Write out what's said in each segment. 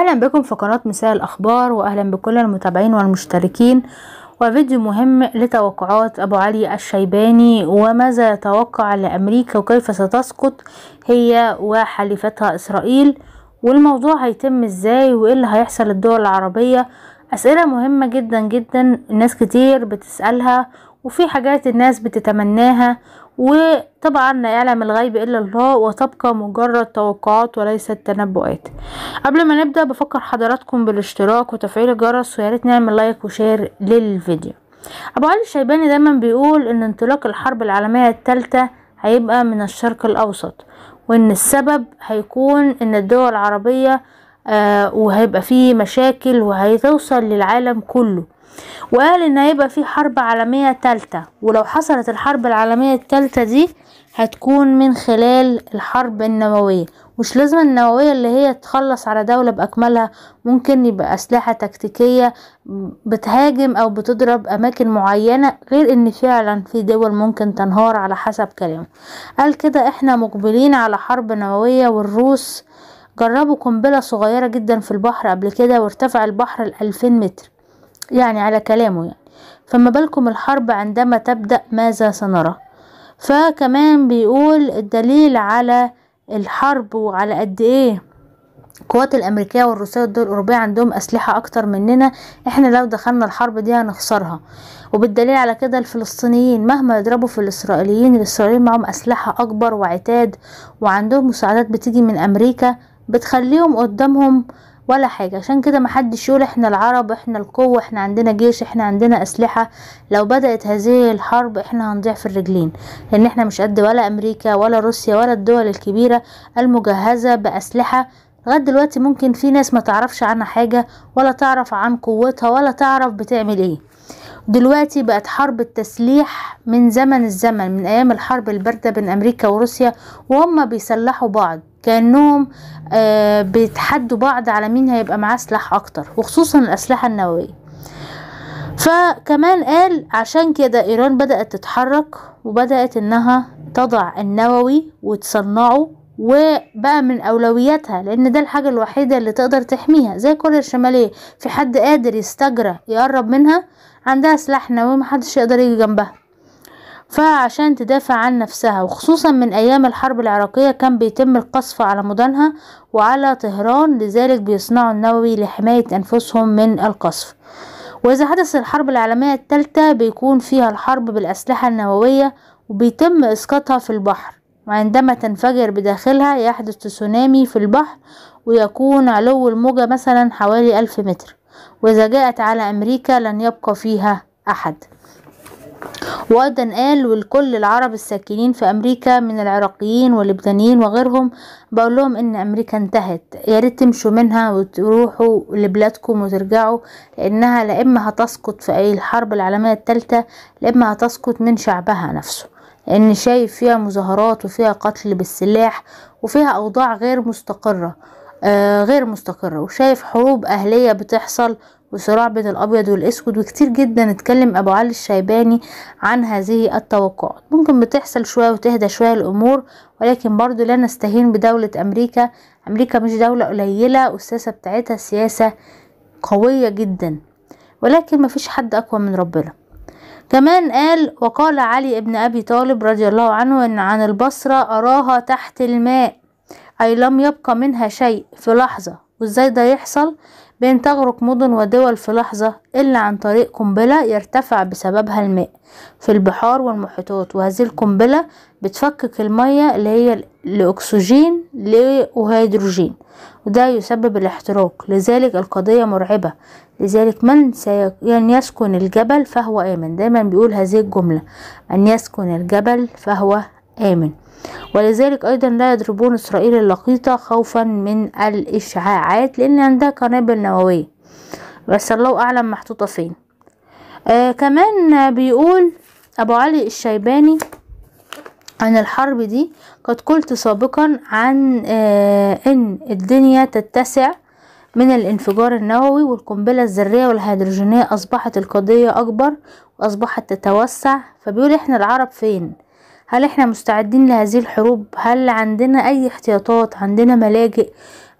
اهلا بكم في قناة مساء الاخبار واهلا بكل المتابعين والمشتركين وفيديو مهم لتوقعات ابو علي الشيباني وماذا يتوقع لامريكا وكيف ستسقط هي وحليفتها اسرائيل والموضوع هيتم ازاي وايه اللي هيحصل للدول العربية اسئلة مهمة جدا جدا الناس كتير بتسألها وفي حاجات الناس بتتمناها وطبعا لا يعلم الغيب الا الله وتبقى مجرد توقعات وليست تنبؤات قبل ما نبدا بفكر حضراتكم بالاشتراك وتفعيل الجرس وياريت نعمل لايك وشير للفيديو ابو علي الشيباني دايما بيقول ان انطلاق الحرب العالميه الثالثه هيبقى من الشرق الاوسط وان السبب هيكون ان الدول العربيه آه وهيبقى فيه مشاكل وهيتوصل للعالم كله وقال ان هيبقى في حرب عالمية تالتة ولو حصلت الحرب العالمية التالتة دي هتكون من خلال الحرب النووية مش لازم النووية اللي هي تخلص على دولة بأكملها ممكن يبقى أسلحة تكتيكية بتهاجم أو بتضرب أماكن معينة غير إن فعلا في دول ممكن تنهار على حسب كلامه قال كده إحنا مقبلين على حرب نووية والروس جربوا قنبلة صغيرة جدا في البحر قبل كده وارتفع البحر الألفين متر يعني على كلامه يعني فما بالكم الحرب عندما تبدأ ماذا سنرى فكمان بيقول الدليل على الحرب وعلى قد ايه القوات الامريكيه والروسيه والدول الاوروبيه عندهم اسلحه اكتر مننا احنا لو دخلنا الحرب دي هنخسرها وبالدليل على كده الفلسطينيين مهما يضربوا في الاسرائيليين الاسرائيليين معهم اسلحه اكبر وعتاد وعندهم مساعدات بتيجي من امريكا بتخليهم قدامهم ولا حاجة عشان كده محدش يقول احنا العرب احنا القوة احنا عندنا جيش احنا عندنا اسلحة لو بدأت هذه الحرب احنا هنضيع في الرجلين لان احنا مش قد ولا امريكا ولا روسيا ولا الدول الكبيرة المجهزة باسلحة لغاية دلوقتي ممكن في ناس ما تعرفش عنها حاجة ولا تعرف عن قوتها ولا تعرف بتعمل ايه دلوقتي بقت حرب التسليح من زمن الزمن من ايام الحرب الباردة بين امريكا وروسيا وهم بيسلحوا بعض كانهم آه بيتحدوا بعض على مين هيبقى معاه سلاح اكتر وخصوصا الاسلحه النوويه فكمان قال عشان كده ايران بدات تتحرك وبدات انها تضع النووي وتصنعه وبقى من اولوياتها لان ده الحاجه الوحيده اللي تقدر تحميها زي كوريا الشماليه في حد قادر يستجرى يقرب منها عندها سلاح نووي محدش يقدر يجي جنبها فعشان تدافع عن نفسها وخصوصا من ايام الحرب العراقية كان بيتم القصف على مدنها وعلى طهران لذلك بيصنعوا النووي لحماية انفسهم من القصف واذا حدث الحرب العالمية الثالثة بيكون فيها الحرب بالاسلحة النووية وبيتم اسقاطها في البحر وعندما تنفجر بداخلها يحدث تسونامي في البحر ويكون علو الموجة مثلا حوالي ألف متر وإذا جاءت على أمريكا لن يبقى فيها أحد وايضا قال ولكل العرب الساكنين في امريكا من العراقيين واللبنانيين وغيرهم بقول لهم ان امريكا انتهت يا ريت تمشوا منها وتروحوا لبلادكم وترجعوا لانها لا اما هتسقط في اي الحرب العالميه الثالثه لا اما هتسقط من شعبها نفسه لان شايف فيها مظاهرات وفيها قتل بالسلاح وفيها اوضاع غير مستقره آه غير مستقره وشايف حروب اهليه بتحصل وصراع بين الابيض والاسود وكتير جدا اتكلم ابو علي الشيباني عن هذه التوقعات ممكن بتحصل شويه وتهدى شويه الامور ولكن برضو لا نستهين بدوله امريكا امريكا مش دوله قليله والسياسه بتاعتها سياسه قويه جدا ولكن مفيش حد اقوى من ربنا كمان قال وقال علي ابن ابي طالب رضي الله عنه ان عن البصره اراها تحت الماء اي لم يبقى منها شيء في لحظه وازاي ده يحصل بين تغرق مدن ودول في لحظة إلا عن طريق قنبلة يرتفع بسببها الماء في البحار والمحيطات وهذه القنبلة بتفكك المية اللي هي لأكسجين وهيدروجين وده يسبب الاحتراق لذلك القضية مرعبة لذلك من سيكون يسكن الجبل فهو آمن دايما بيقول هذه الجملة من يسكن الجبل فهو آمن ولذلك أيضا لا يضربون إسرائيل اللقيطة خوفا من الإشعاعات لأن عندها قنابل نووية بس الله أعلم محطوطة فين آه كمان بيقول أبو علي الشيباني عن الحرب دي قد قلت سابقا عن آه إن الدنيا تتسع من الانفجار النووي والقنبلة الذرية والهيدروجينية أصبحت القضية أكبر وأصبحت تتوسع فبيقول إحنا العرب فين هل احنا مستعدين لهذه الحروب هل عندنا اي احتياطات عندنا ملاجئ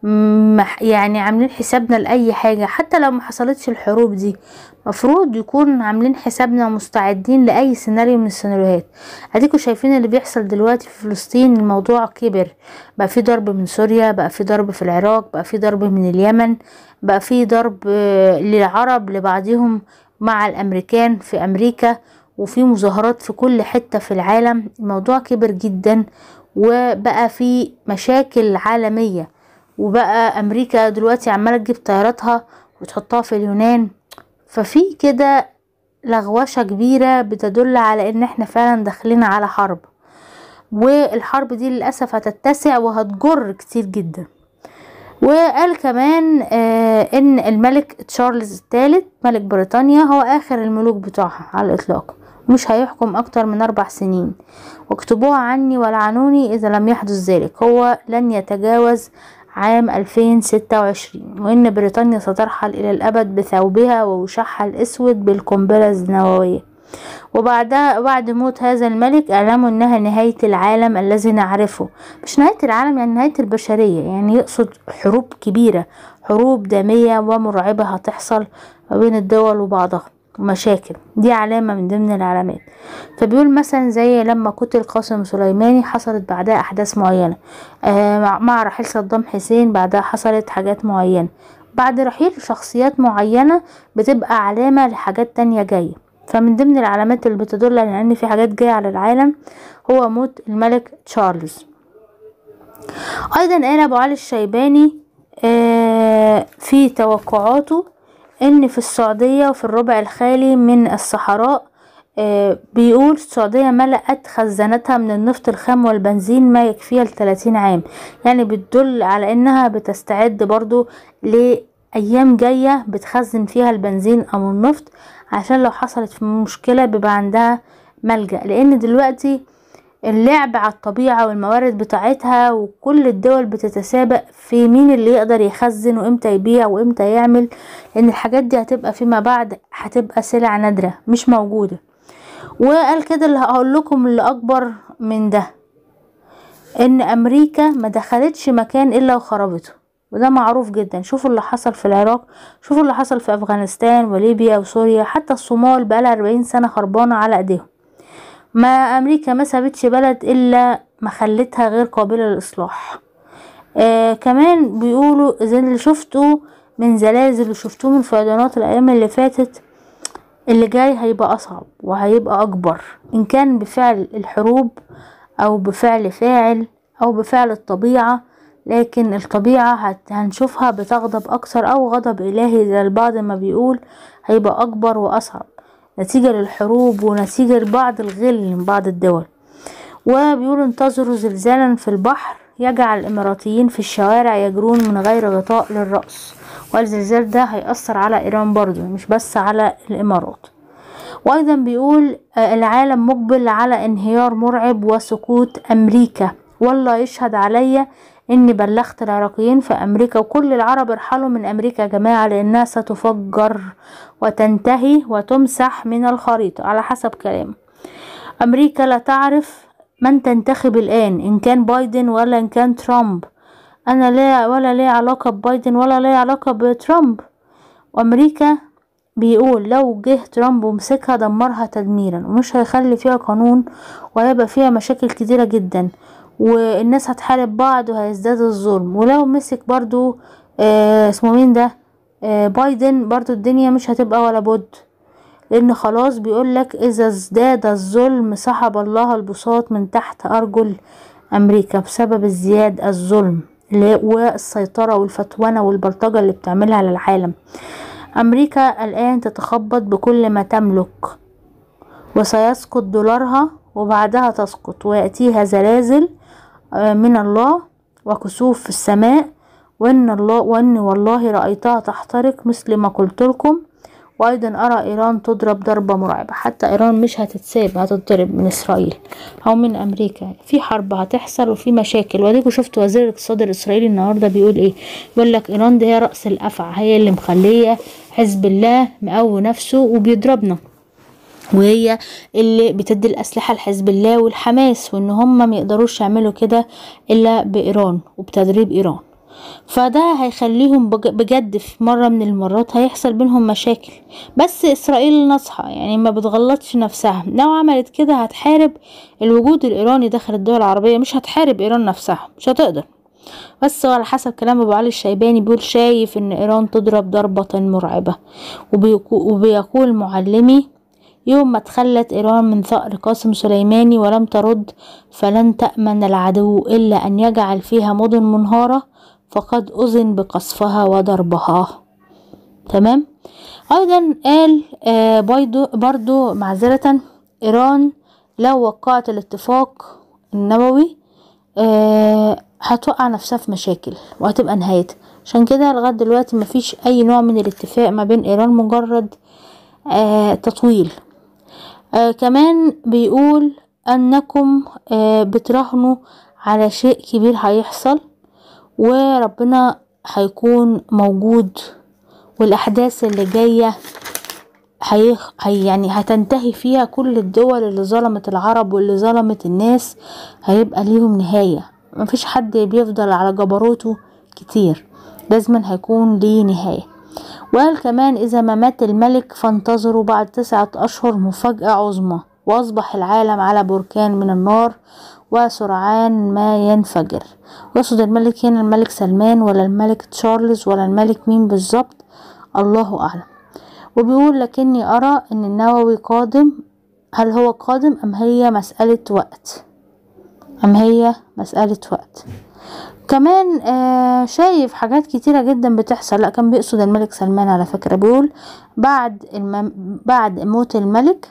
مح- يعني عاملين حسابنا لأي حاجة حتى لو ما حصلتش الحروب دي مفروض يكون عاملين حسابنا ومستعدين لأي سيناريو من السيناريوهات اديكوا شايفين اللي بيحصل دلوقتي في فلسطين الموضوع كبر بقى في ضرب من سوريا بقى في ضرب في العراق بقى في ضرب من اليمن بقى في ضرب آه، للعرب لبعضهم مع الامريكان في امريكا وفي مظاهرات في كل حتة في العالم الموضوع كبر جدا وبقى في مشاكل عالمية وبقى امريكا دلوقتي عمالة تجيب طياراتها وتحطها في اليونان ففي كده لغوشة كبيرة بتدل على ان احنا فعلا داخلين على حرب والحرب دي للأسف هتتسع وهتجر كتير جدا وقال كمان آه ان الملك تشارلز الثالث ملك بريطانيا هو اخر الملوك بتوعها على الاطلاق مش هيحكم اكتر من اربع سنين واكتبوها عني ولعنوني اذا لم يحدث ذلك هو لن يتجاوز عام 2026 وان بريطانيا سترحل الى الابد بثوبها ووشحها الاسود بالقنبلة النووية وبعدها بعد موت هذا الملك اعلموا انها نهاية العالم الذي نعرفه مش نهاية العالم يعني نهاية البشرية يعني يقصد حروب كبيرة حروب دامية ومرعبة هتحصل ما بين الدول وبعضها ومشاكل دي علامة من ضمن العلامات فبيقول مثلا زي لما قتل قاسم سليماني حصلت بعدها أحداث معينة آه مع- مع رحيل صدام حسين بعدها حصلت حاجات معينة بعد رحيل شخصيات معينة بتبقى علامة لحاجات تانية جاية فمن ضمن العلامات اللي بتدل على ان في حاجات جاية على العالم هو موت الملك تشارلز ايضا قال ابو علي الشيباني آه، في توقعاته ان في السعودية وفي الربع الخالي من الصحراء آه، بيقول السعودية ملأت خزانتها من النفط الخام والبنزين ما يكفيها لثلاثين عام يعني بتدل على انها بتستعد برضو لأيام جاية بتخزن فيها البنزين او النفط عشان لو حصلت في مشكلة بيبقى عندها ملجأ لان دلوقتي اللعب على الطبيعة والموارد بتاعتها وكل الدول بتتسابق في مين اللي يقدر يخزن وامتى يبيع وامتى يعمل لان الحاجات دي هتبقى فيما بعد هتبقى سلع نادرة مش موجودة وقال كده اللي هقول لكم اللي اكبر من ده ان امريكا ما دخلتش مكان الا وخربته وده معروف جدا شوفوا اللي حصل في العراق شوفوا اللي حصل في افغانستان وليبيا وسوريا حتى الصومال بقالها 40 سنة خربانة على ايديهم ما امريكا ما سابتش بلد الا ما خلتها غير قابلة للاصلاح آه كمان بيقولوا زي اللي شفتوا من زلازل وشفتوه من فيضانات الايام اللي فاتت اللي جاي هيبقى اصعب وهيبقى اكبر ان كان بفعل الحروب او بفعل فاعل او بفعل الطبيعة لكن الطبيعة هت- هنشوفها بتغضب اكثر او غضب الهي زي البعض ما بيقول هيبقى اكبر واصعب نتيجة للحروب ونتيجة لبعض الغل من بعض الدول وبيقولوا انتظروا زلزالا في البحر يجعل الاماراتيين في الشوارع يجرون من غير غطاء للرأس والزلزال ده هيأثر على ايران برضو مش بس على الامارات وايضا بيقول آه، العالم مقبل على انهيار مرعب وسقوط امريكا والله يشهد عليا اني بلغت العراقيين في امريكا وكل العرب ارحلوا من امريكا يا جماعة لانها ستفجر وتنتهي وتمسح من الخريطة على حسب كلامه امريكا لا تعرف من تنتخب الان ان كان بايدن ولا ان كان ترامب انا لا ولا ليه علاقة ببايدن ولا ليه علاقة بترامب وامريكا بيقول لو جه ترامب ومسكها دمرها تدميرا ومش هيخلي فيها قانون وهيبقى فيها مشاكل كتيرة جدا والناس هتحارب بعض وهيزداد الظلم ولو مسك برضو آه اسمه مين ده آه بايدن برضو الدنيا مش هتبقى ولا بد لان خلاص بيقولك اذا ازداد الظلم سحب الله البساط من تحت ارجل امريكا بسبب ازدياد الظلم اللي- والسيطرة والفتونة والبلطجة اللي بتعملها على العالم امريكا الان تتخبط بكل ما تملك وسيسقط دولارها وبعدها تسقط ويأتيها زلازل آه، من الله وكسوف في السماء وإن الله وإني والله رأيتها تحترق مثل ما قلت لكم وأيضا أرى إيران تضرب ضربة مرعبة حتى إيران مش هتتساب هتضرب من إسرائيل أو من أمريكا في حرب هتحصل وفي مشاكل واديكوا شفتوا وزير الاقتصاد الإسرائيلي النهاردة بيقول إيه بيقول لك إيران دي هي رأس الأفعى هي اللي مخلية حزب الله مقوي نفسه وبيضربنا وهي اللي بتدي الأسلحة لحزب الله والحماس وإن هم ما يقدروش يعملوا كده إلا بإيران وبتدريب إيران فده هيخليهم بج- بجد في مرة من المرات هيحصل بينهم مشاكل بس اسرائيل ناصحة يعني ما بتغلطش نفسها لو عملت كده هتحارب الوجود الايراني داخل الدول العربية مش هتحارب ايران نفسها مش هتقدر بس على حسب كلام ابو علي الشيباني بيقول شايف ان ايران تضرب ضربة مرعبة وبيقو- وبيقول معلمي يوم ما تخلت إيران من ثأر قاسم سليماني ولم ترد فلن تأمن العدو إلا أن يجعل فيها مدن منهارة فقد أذن بقصفها وضربها تمام أيضا قال آه بيضو برضو معذرة إيران لو وقعت الاتفاق النووي آه هتوقع نفسها في مشاكل وهتبقى نهايتها عشان كده لغاية دلوقتي مفيش أي نوع من الاتفاق ما بين إيران مجرد آه تطويل آه كمان بيقول أنكم آه بتراهنوا على شيء كبير هيحصل وربنا هيكون موجود والأحداث اللي جاية هي هي يعني هتنتهي فيها كل الدول اللي ظلمت العرب واللي ظلمت الناس هيبقى ليهم نهاية مفيش حد بيفضل على جبروته كتير لازما هيكون ليه نهاية وقال كمان إذا ما مات الملك فانتظروا بعد تسعة أشهر مفاجأة عظمى وأصبح العالم على بركان من النار وسرعان ما ينفجر يقصد الملك هنا الملك سلمان ولا الملك تشارلز ولا الملك مين بالظبط الله أعلم وبيقول لكني أرى أن النووي قادم هل هو قادم أم هي مسألة وقت أم هي مسألة وقت كمان آه شايف حاجات كتيرة جدا بتحصل لا كان بيقصد الملك سلمان على فكرة بيقول بعد المم بعد موت الملك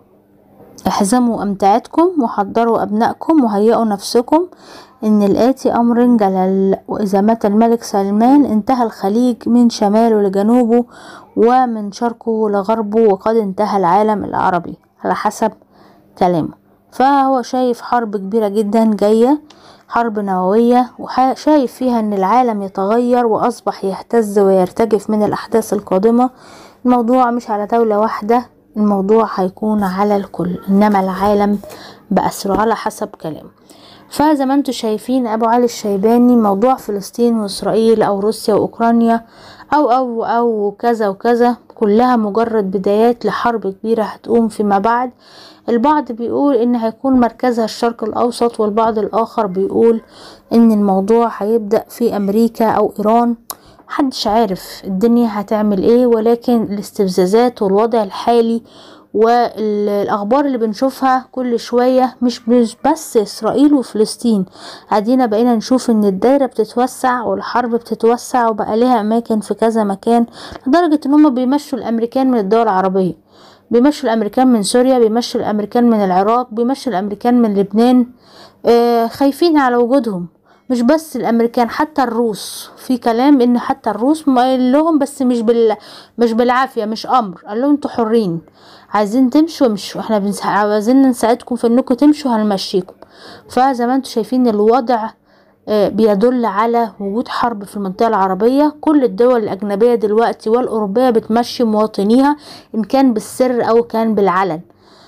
احزموا أمتعتكم وحضروا أبنائكم وهيئوا نفسكم إن الآتي أمر جلل وإذا مات الملك سلمان انتهى الخليج من شماله لجنوبه ومن شرقه لغربه وقد انتهى العالم العربي على حسب كلامه فهو شايف حرب كبيرة جدا جاية حرب نووية وشايف فيها ان العالم يتغير واصبح يهتز ويرتجف من الاحداث القادمة الموضوع مش على دولة واحدة الموضوع هيكون على الكل انما العالم بأسره على حسب كلامه فزي ما انتم شايفين ابو علي الشيباني موضوع فلسطين واسرائيل او روسيا واوكرانيا او او او كذا وكذا كلها مجرد بدايات لحرب كبيرة هتقوم فيما بعد البعض بيقول ان هيكون مركزها الشرق الاوسط والبعض الاخر بيقول ان الموضوع هيبدأ في امريكا او ايران محدش عارف الدنيا هتعمل ايه ولكن الاستفزازات والوضع الحالي والاخبار اللي بنشوفها كل شوية مش مش بس اسرائيل وفلسطين ادينا بقينا نشوف ان الدايرة بتتوسع والحرب بتتوسع وبقى لها اماكن في كذا مكان لدرجة ان هم بيمشوا الامريكان من الدول العربية بيمشوا الامريكان من سوريا بيمشوا الامريكان من العراق بيمشوا الامريكان من لبنان آه خايفين على وجودهم مش بس الامريكان حتى الروس في كلام ان حتى الروس قال لهم بس مش بال مش بالعافيه مش امر قال لهم انتوا حرين عايزين تمشوا امشوا احنا بنس... عايزين نساعدكم في انكم تمشوا هنمشيكم فزي ما انتوا شايفين الوضع بيدل على وجود حرب في المنطقة العربية كل الدول الأجنبية دلوقتي والأوروبية بتمشي مواطنيها إن كان بالسر أو كان بالعلن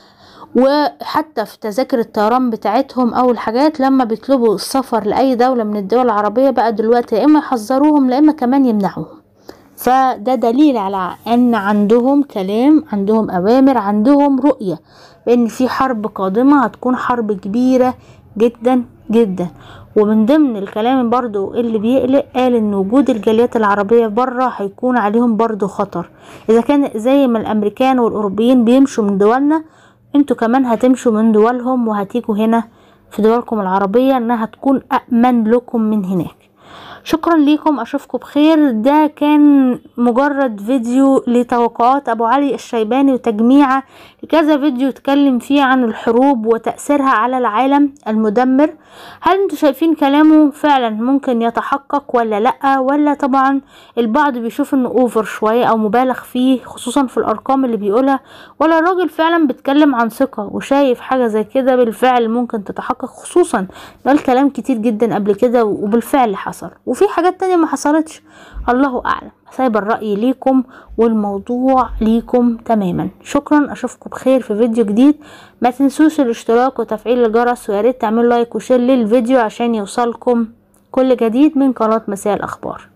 وحتى في تذاكر الطيران بتاعتهم او الحاجات لما بيطلبوا السفر لاي دولة من الدول العربية بقى دلوقتي يا اما يحذروهم لا اما كمان يمنعوهم فده دليل على ان عندهم كلام عندهم اوامر عندهم رؤية بان في حرب قادمة هتكون حرب كبيرة جدا جدا ومن ضمن الكلام برضو اللي بيقلق قال ان وجود الجاليات العربية بره هيكون عليهم برضو خطر اذا كان زي ما الامريكان والاوروبيين بيمشوا من دولنا انتوا كمان هتمشوا من دولهم وهتيجوا هنا في دولكم العربية انها تكون أأمن لكم من هناك شكرا ليكم اشوفكم بخير ده كان مجرد فيديو لتوقعات ابو علي الشيباني وتجميعة لكذا فيديو اتكلم فيه عن الحروب وتأثيرها على العالم المدمر هل انتوا شايفين كلامه فعلا ممكن يتحقق ولا لا ولا طبعا البعض بيشوف انه اوفر شوية او مبالغ فيه خصوصا في الارقام اللي بيقولها ولا الراجل فعلا بيتكلم عن ثقة وشايف حاجة زي كده بالفعل ممكن تتحقق خصوصا ده الكلام كتير جدا قبل كده وبالفعل حصل وفي حاجات تانية ما حصلتش الله اعلم سايبه الرأي ليكم والموضوع ليكم تماما شكرا اشوفكم بخير في فيديو جديد ما تنسوش الاشتراك وتفعيل الجرس وياريت تعملوا لايك وشير للفيديو عشان يوصلكم كل جديد من قناة مساء الأخبار